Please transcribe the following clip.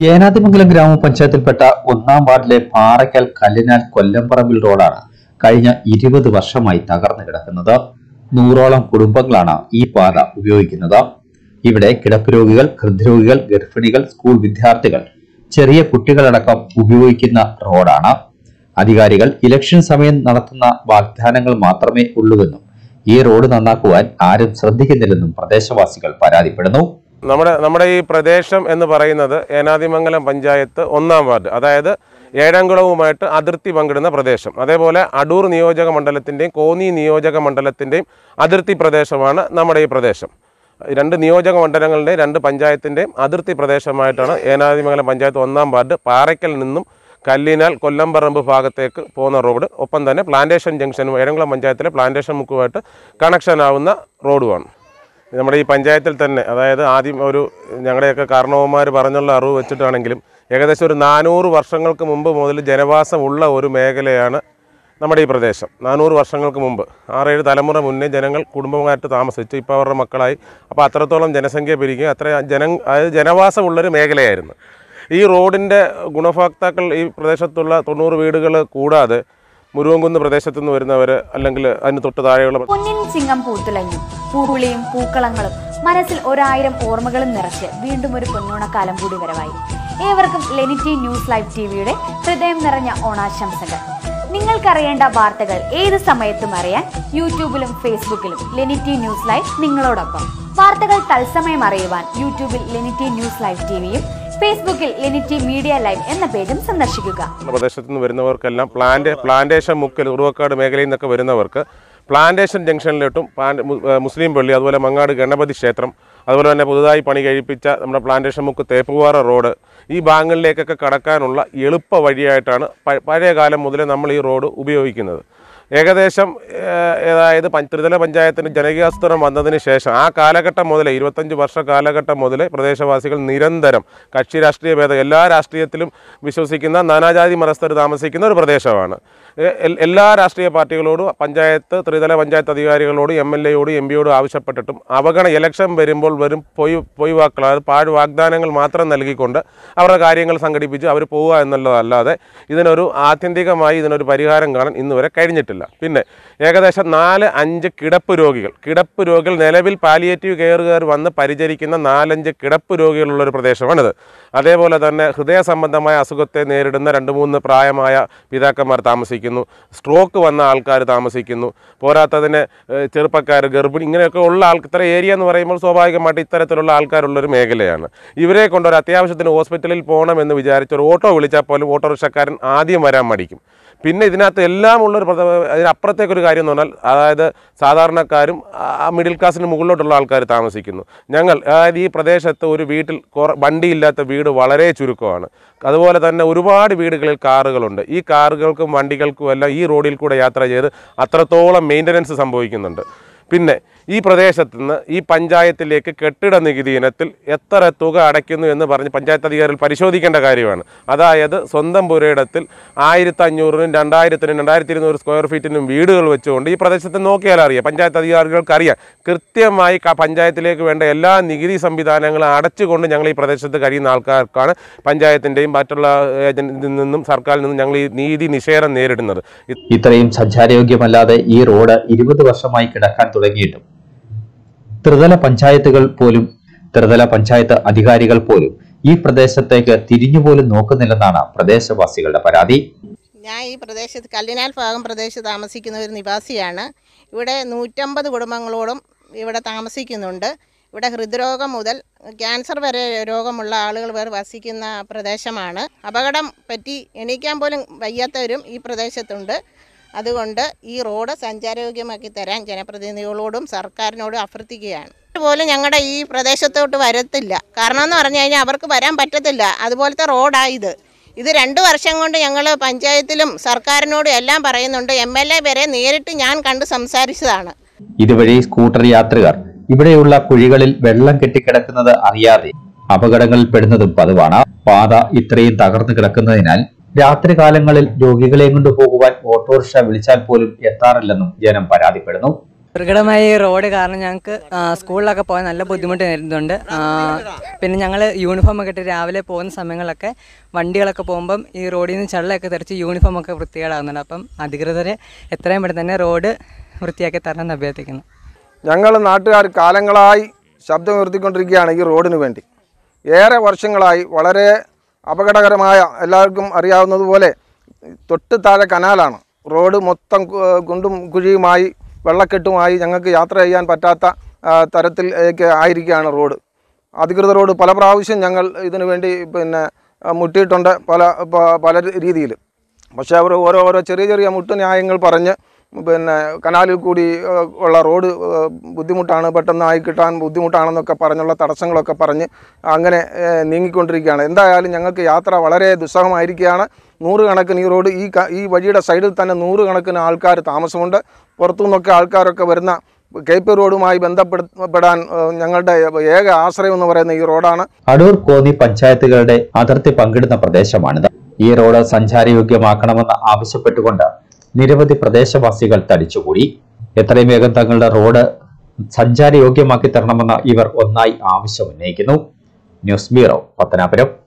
ഏനാതിമംഗലം ഗ്രാമപഞ്ചായത്തിൽപ്പെട്ട ഒന്നാം വാർഡിലെ പാറയ്ക്കൽ കല്ലിനാൽ കൊല്ലംപറമ്പിൽ റോഡാണ് കഴിഞ്ഞ ഇരുപത് വർഷമായി തകർന്നു കിടക്കുന്നത് നൂറോളം കുടുംബങ്ങളാണ് ഈ പാത ഉപയോഗിക്കുന്നത് ഇവിടെ കിടപ്പ് രോഗികൾ ഹൃദ്രോഗികൾ ഗർഭിണികൾ സ്കൂൾ വിദ്യാർത്ഥികൾ ചെറിയ കുട്ടികളടക്കം ഉപയോഗിക്കുന്ന റോഡാണ് അധികാരികൾ ഇലക്ഷൻ സമയം നടത്തുന്ന വാഗ്ദാനങ്ങൾ മാത്രമേ ഉള്ളൂവെന്നും ഈ റോഡ് നന്നാക്കുവാൻ ആരും ശ്രദ്ധിക്കുന്നില്ലെന്നും പ്രദേശവാസികൾ പരാതിപ്പെടുന്നു നമ്മുടെ നമ്മുടെ ഈ പ്രദേശം എന്ന് പറയുന്നത് ഏനാതിമംഗലം പഞ്ചായത്ത് ഒന്നാം വാർഡ് അതായത് ഏഴംകുളവുമായിട്ട് അതിർത്തി പങ്കിടുന്ന പ്രദേശം അതേപോലെ അടൂർ നിയോജക മണ്ഡലത്തിൻ്റെയും കോന്നി നിയോജക മണ്ഡലത്തിൻ്റെയും അതിർത്തി പ്രദേശമാണ് നമ്മുടെ ഈ പ്രദേശം രണ്ട് നിയോജക മണ്ഡലങ്ങളുടെയും രണ്ട് പഞ്ചായത്തിൻ്റെയും അതിർത്തി പ്രദേശമായിട്ടാണ് ഏനാതിമംഗലം പഞ്ചായത്ത് ഒന്നാം വാർഡ് പാറയ്ക്കൽ നിന്നും കല്ലിനാൽ കൊല്ലംപറമ്പ് ഭാഗത്തേക്ക് പോകുന്ന റോഡ് ഒപ്പം തന്നെ പ്ലാന്റേഷൻ ജംഗ്ഷനും ഏഴംകുളം പഞ്ചായത്തിലെ പ്ലാന്റേഷൻ മുക്കുമായിട്ട് കണക്ഷൻ ആവുന്ന റോഡുമാണ് നമ്മുടെ ഈ പഞ്ചായത്തിൽ തന്നെ അതായത് ആദ്യം ഒരു ഞങ്ങളുടെയൊക്കെ കാരണവന്മാർ പറഞ്ഞുള്ള അറിവ് വെച്ചിട്ടാണെങ്കിലും ഏകദേശം ഒരു നാനൂറ് വർഷങ്ങൾക്ക് മുമ്പ് മുതൽ ജനവാസമുള്ള ഒരു മേഖലയാണ് നമ്മുടെ ഈ പ്രദേശം നാനൂറ് വർഷങ്ങൾക്ക് മുമ്പ് ആറേഴ് തലമുറ മുന്നേ ജനങ്ങൾ കുടുംബമായിട്ട് താമസിച്ചു ഇപ്പോൾ അവരുടെ മക്കളായി അപ്പോൾ അത്രത്തോളം ജനസംഖ്യ പെരുകി അത്ര ജന അതായത് ജനവാസമുള്ളൊരു മേഖലയായിരുന്നു ഈ റോഡിൻ്റെ ഗുണഭോക്താക്കൾ ഈ പ്രദേശത്തുള്ള തൊണ്ണൂറ് വീടുകൾ കൂടാതെ മുരുവൻകുന്ന് പ്രദേശത്തു നിന്ന് വരുന്നവർ അല്ലെങ്കിൽ അതിന് തൊട്ട് താഴെയുള്ള പൊന്നിൻ ചിങ്ങം പൂത്തുലഞ്ഞു പൂവിളിയും പൂക്കളങ്ങളും മനസ്സിൽ ഒരായിരം ഓർമ്മകളും നിറച്ച് വീണ്ടും ഒരു പൊന്നോണക്കാലം കൂടി വരവായി ഏവർക്കും ലെനിറ്റി ന്യൂസ് ലൈവ് ടിവിയുടെ ഹൃദയം നിറഞ്ഞ ഓണാശംസകൾ നിങ്ങൾക്കറിയേണ്ട വാർത്തകൾ ഏത് സമയത്തും അറിയാൻ യൂട്യൂബിലും ഫേസ്ബുക്കിലും ലെനിറ്റി ന്യൂസ് ലൈവ് നിങ്ങളോടൊപ്പം വാർത്തകൾ തത്സമയം അറിയുവാൻ യൂട്യൂബിൽ ലെനിറ്റി ന്യൂസ് ലൈവ് ടിവിയും ഫേസ്ബുക്കിൽ ലെനിറ്റി മീഡിയ ലൈവ് എന്ന പേജും സന്ദർശിക്കുക പ്രദേശത്തു നിന്ന് വരുന്നവർക്കെല്ലാം പ്ലാന്റ് പ്ലാന്റേഷൻ മുക്കിൽ ഉറുവക്കാട് മേഖലയിൽ നിന്നൊക്കെ വരുന്നവർക്ക് പ്ലാന്റേഷൻ ജംഗ്ഷനിലോട്ടും പ്ലാന്റ് മു- ഏഹ് മുസ്ലിം പള്ളി അതുപോലെ മങ്ങാട് ഗണപതി ക്ഷേത്രം അതുപോലെ തന്നെ പുതുതായി പണി കഴിപ്പിച്ച നമ്മുടെ പ്ലാന്റേഷൻ മുക്ക് തേപ്പുപാറ റോഡ് ഈ ഭാഗങ്ങളിലേക്കൊക്കെ കടക്കാനുള്ള എളുപ്പ വഴിയായിട്ടാണ് പ- പഴയ കാലം മുതലേ നമ്മൾ ഈ റോഡ് ഉപയോഗിക്കുന്നത് ഏകദേശം ഏഹ്, അതായത് പഞ്ച- ത്രിതല പഞ്ചായത്തിന് ജനകീയാസൂത്രണം വന്നതിന് ശേഷം ആ കാലഘട്ടം മുതലേ ഇരുപത്തഞ്ച് വർഷ കാലഘട്ടം മുതലേ പ്രദേശവാസികൾ നിരന്തരം കക്ഷി രാഷ്ട്രീയ ഭേദം എല്ലാ രാഷ്ട്രീയത്തിലും വിശ്വസിക്കുന്ന നാനാജാതി മതസ്ഥർ താമസിക്കുന്ന ഒരു പ്രദേശമാണ് എ- എൽ- എല്ലാ രാഷ്ട്രീയ പാർട്ടികളോടും പഞ്ചായത്ത് ത്രിതല പഞ്ചായത്ത് അധികാരികളോടും എം എൽ എയോടും എം പിയോടും ആവശ്യപ്പെട്ടിട്ടും അവഗണ ഇലക്ഷൻ വരുമ്പോൾ വരും പൊയ് പൊയ്വാക്കൾ അതായത് പാഴ് വാഗ്ദാനങ്ങൾ മാത്രം നൽകിക്കൊണ്ട് അവരുടെ കാര്യങ്ങൾ സംഘടിപ്പിച്ച് അവർ പോവുക എന്നുള്ളതല്ലാതെ ഇതിനൊരു ആത്യന്തികമായി ഇതിനൊരു പരിഹാരം കാണാൻ ഇന്ന് വരെ കഴിഞ്ഞിട്ടില്ല പിന്നെ ഏകദേശം നാല് അഞ്ച് കിടപ്പ് രോഗികൾ കിടപ്പ് രോഗികൾ നിലവിൽ പാലിയേറ്റീവ് കെയറുകാർ വന്ന് പരിചരിക്കുന്ന നാലഞ്ച് കിടപ്പ് രോഗികളുള്ള ഒരു പ്രദേശമാണിത് അതേപോലെ തന്നെ ഹൃദയ സംബന്ധമായ അസുഖത്തെ നേരിടുന്ന രണ്ട് മൂന്ന് പ്രായമായ പിതാക്കന്മാർ താമസിക്കുന്നു സ്ട്രോക്ക് വന്ന ആൾക്കാർ താമസിക്കുന്നു പോരാത്തതിന് ഏഹ്, ചെറുപ്പക്കാർ ഗർഭിണി ഇങ്ങനെയൊക്കെ ഉള്ള ആൾ ഇത്ര ഏരിയ എന്ന് പറയുമ്പോൾ സ്വാഭാവികമായിട്ട് ഇത്തരത്തിലുള്ള ആൾക്കാരുള്ളൊരു മേഖലയാണ് ഇവരെ കൊണ്ട് ഒരു അത്യാവശ്യത്തിന് ഹോസ്പിറ്റലിൽ പോകണമെന്ന് വിചാരിച്ച് ഒരു ഓട്ടോ വിളിച്ചാൽ പോലും ഓട്ടോറിക്ഷക്കാരൻ ആദ്യം വരാൻ മടിക്കും പിന്നെ ഇതിനകത്ത് എല്ലാം ഉള്ളൊരു പ്രധ- അതിനപ്പുറത്തേക്കൊരു കാര്യം എന്ന് പറഞ്ഞാൽ അതായത് സാധാരണക്കാരും ആ മിഡിൽ ക്ലാസ്സിന് മുകളിലോട്ടുള്ള ആൾക്കാർ താമസിക്കുന്നു ഞങ്ങൾ അതായത് ഈ പ്രദേശത്ത് ഒരു വീട്ടിൽ കുറ വണ്ടിയില്ലാത്ത വീട് വളരെ ചുരുക്കമാണ് അതുപോലെ തന്നെ ഒരുപാട് വീടുകളിൽ കാറുകളുണ്ട് ഈ കാറുകൾക്കും വണ്ടികൾക്കും എല്ലാം ഈ റോഡിൽ കൂടെ യാത്ര ചെയ്ത് അത്രത്തോളം മെയിൻ്റനൻസ് സംഭവിക്കുന്നുണ്ട് പിന്നെ ഈ പ്രദേശത്ത് നിന്ന് ഈ പഞ്ചായത്തിലേക്ക് കെട്ടിട നികുതി ഇനത്തിൽ എത്ര തുക അടയ്ക്കുന്നു എന്ന് പറഞ്ഞ് പഞ്ചായത്ത് അധികാരികൾ പരിശോധിക്കേണ്ട കാര്യമാണ് അതായത് സ്വന്തം പുരയിടത്തിൽ ആയിരത്തി അഞ്ഞൂറിനും രണ്ടായിരത്തിനും രണ്ടായിരത്തി ഇരുന്നൂറ് സ്ക്വയർ ഫീറ്റിനും വീടുകൾ വെച്ചുകൊണ്ട് ഈ പ്രദേശത്ത് നോക്കിയാൽ അറിയാം പഞ്ചായത്ത് അധികാരികൾക്ക് അറിയാം കൃത്യമായി ക- പഞ്ചായത്തിലേക്ക് വേണ്ട എല്ലാ നികുതി സംവിധാനങ്ങളും അടച്ചുകൊണ്ട് ഞങ്ങൾ ഈ പ്രദേശത്ത് കഴിയുന്ന ആൾക്കാർക്കാണ് പഞ്ചായത്തിൻ്റെയും മറ്റുള്ള ഏജൻസിൽ നിന്നും സർക്കാരിൽ നിന്നും ഞങ്ങൾ ഈ നീതി നിഷേധം നേരിടുന്നത് ഇത് ഇത്രയും സഞ്ചാരയോഗ്യമല്ലാതെ ഈ റോഡ് ഇരുപത് വർഷമായി കിടക്കാൻ തുടങ്ങിയിട്ടും ത്രിതല പഞ്ചായത്തുകൾ പോലും ത്രിതല പഞ്ചായത്ത് അധികാരികൾ പോലും ഈ പ്രദേശത്തേക്ക് തിരിഞ്ഞുപോലും നോക്കുന്നില്ലെന്നാണ് പ്രദേശവാസികളുടെ പരാതി ഞാൻ ഈ പ്രദേശത്ത് കല്ലിനാൽ ഭാഗം പ്രദേശത്ത് താമസിക്കുന്ന ഒരു നിവാസിയാണ് ഇവിടെ നൂറ്റമ്പത് കുടുംബങ്ങളോടും ഇവിടെ താമസിക്കുന്നുണ്ട് ഇവിടെ ഹൃദ്രോഗം മുതൽ ക്യാൻസർ വരെ രോഗമുള്ള ആളുകൾ വരെ വസിക്കുന്ന പ്രദേശമാണ് അപകടം പറ്റി എണീക്കാൻ പോലും വയ്യാത്തവരും ഈ പ്രദേശത്തുണ്ട് അതുകൊണ്ട് ഈ റോഡ് സഞ്ചാരയോഗ്യമാക്കി തരാൻ ജനപ്രതിനിധികളോടും സർക്കാരിനോടും അഭ്യർത്ഥിക്കുകയാണ് പോലും ഞങ്ങളുടെ ഈ പ്രദേശത്തോട്ട് വരത്തില്ല കാരണം എന്ന് പറഞ്ഞു കഴിഞ്ഞാൽ അവർക്ക് വരാൻ പറ്റത്തില്ല അതുപോലത്തെ റോഡായത് ഇത് രണ്ട് വർഷം കൊണ്ട് ഞങ്ങൾ പഞ്ചായത്തിലും സർക്കാരിനോടും എല്ലാം പറയുന്നുണ്ട് എം എൽ എ വരെ നേരിട്ട് ഞാൻ കണ്ട് സംസാരിച്ചതാണ് ഇതുവഴി സ്കൂട്ടർ യാത്രികർ ഇവിടെയുള്ള കുഴികളിൽ വെള്ളം കെട്ടിക്കിടക്കുന്നത് അറിയാതെ അപകടങ്ങളിൽ പെടുന്നതും പതിവാണ് പാത ഇത്രയും തകർന്നു കിടക്കുന്നതിനാൽ രാത്രികാലങ്ങളിൽ രോഗികളെ കൊണ്ടുപോകുവാൻ ഓട്ടോറിക്ഷ വിളിച്ചാൽ പോലും എത്താറില്ലെന്നും ജനം പരാതിപ്പെടുന്നു ദുർഘടമായ ഈ റോഡ് കാരണം ഞങ്ങൾക്ക് ആ, സ്കൂളിലൊക്കെ പോകാൻ നല്ല ബുദ്ധിമുട്ട് നേരിടുന്നുണ്ട് ആ, പിന്നെ ഞങ്ങൾ യൂണിഫോം ഒക്കെ ഇട്ട് രാവിലെ പോകുന്ന സമയങ്ങളിലൊക്കെ വണ്ടികളൊക്കെ പോകുമ്പം ഈ റോഡിൽ നിന്ന് ചള്ളയൊക്കെ തെറിച്ച് യൂണിഫോം ഒക്കെ വൃത്തികേടാകുന്നുണ്ട് അപ്പം അധികൃതരെ എത്രയും പെട്ടെന്ന് തന്നെ റോഡ് വൃത്തിയാക്കി തരണമെന്ന് അഭ്യർത്ഥിക്കുന്നു ഞങ്ങൾ നാട്ടുകാർ കാലങ്ങളായി ശബ്ദം ഉയർത്തിക്കൊണ്ടിരിക്കുകയാണ് ഈ റോഡിന് വേണ്ടി ഏറെ വർഷങ്ങളായി വളരെ അപകടകരമായ എല്ലാവർക്കും അറിയാവുന്നതുപോലെ തൊട്ട് താഴെ കനാലാണ് റോഡ് മൊത്തം കു- കുണ്ടും കുഴിയുമായി വെള്ളക്കെട്ടുമായി ഞങ്ങൾക്ക് യാത്ര ചെയ്യാൻ പറ്റാത്ത ആ, തരത്തിലേക്ക് ആയിരിക്കുകയാണ് റോഡ് അധികൃതരോട് പല പ്രാവശ്യം ഞങ്ങൾ ഇതിനു വേണ്ടി പിന്നെ ആ, മുട്ടിയിട്ടുണ്ട് പല പ- പല രീതിയിൽ പക്ഷേ അവർ ഓരോ ഓരോ ചെറിയ ചെറിയ മുട്ടു ന്യായങ്ങൾ പറഞ്ഞ് പിന്നെ കനാലിൽ കൂടി ഏഹ്, ഉള്ള റോഡ് ഏഹ്, ബുദ്ധിമുട്ടാണ് പെട്ടെന്ന് ആയി കിട്ടാൻ ബുദ്ധിമുട്ടാണെന്നൊക്കെ പറഞ്ഞുള്ള തടസ്സങ്ങളൊക്കെ പറഞ്ഞ് അങ്ങനെ ഏഹ്, നീങ്ങിക്കൊണ്ടിരിക്കുകയാണ് എന്തായാലും ഞങ്ങൾക്ക് യാത്ര വളരെ ദുസ്സഹമായിരിക്കുകയാണ് നൂറുകണക്കിന് ഈ റോഡ് ഈ ക- ഈ വഴിയുടെ സൈഡിൽ തന്നെ നൂറുകണക്കിന് ആൾക്കാർ താമസമുണ്ട് പുറത്തു നിന്നൊക്കെ ആൾക്കാരൊക്കെ വരുന്ന കെ പി റോഡുമായി ബന്ധപ്പെടാൻ ഏഹ്, ഞങ്ങളുടെ ഏക ആശ്രയം എന്ന് പറയുന്ന ഈ റോഡാണ് അടൂർ കോന്നി പഞ്ചായത്തുകളുടെ അതിർത്തി പങ്കിടുന്ന പ്രദേശമാണിത് ഈ റോഡ് സഞ്ചാരയോഗ്യമാക്കണമെന്ന് ആവശ്യപ്പെട്ടുകൊണ്ട് നിരവധി പ്രദേശവാസികൾ തടിച്ചുകൂടി എത്രയും വേഗം തങ്ങളുടെ റോഡ് സഞ്ചാരയോഗ്യമാക്കി തരണമെന്ന് ഇവർ ഒന്നായി ആവശ്യമുന്നയിക്കുന്നു ന്യൂസ് ബ്യൂറോ പത്തനാപുരം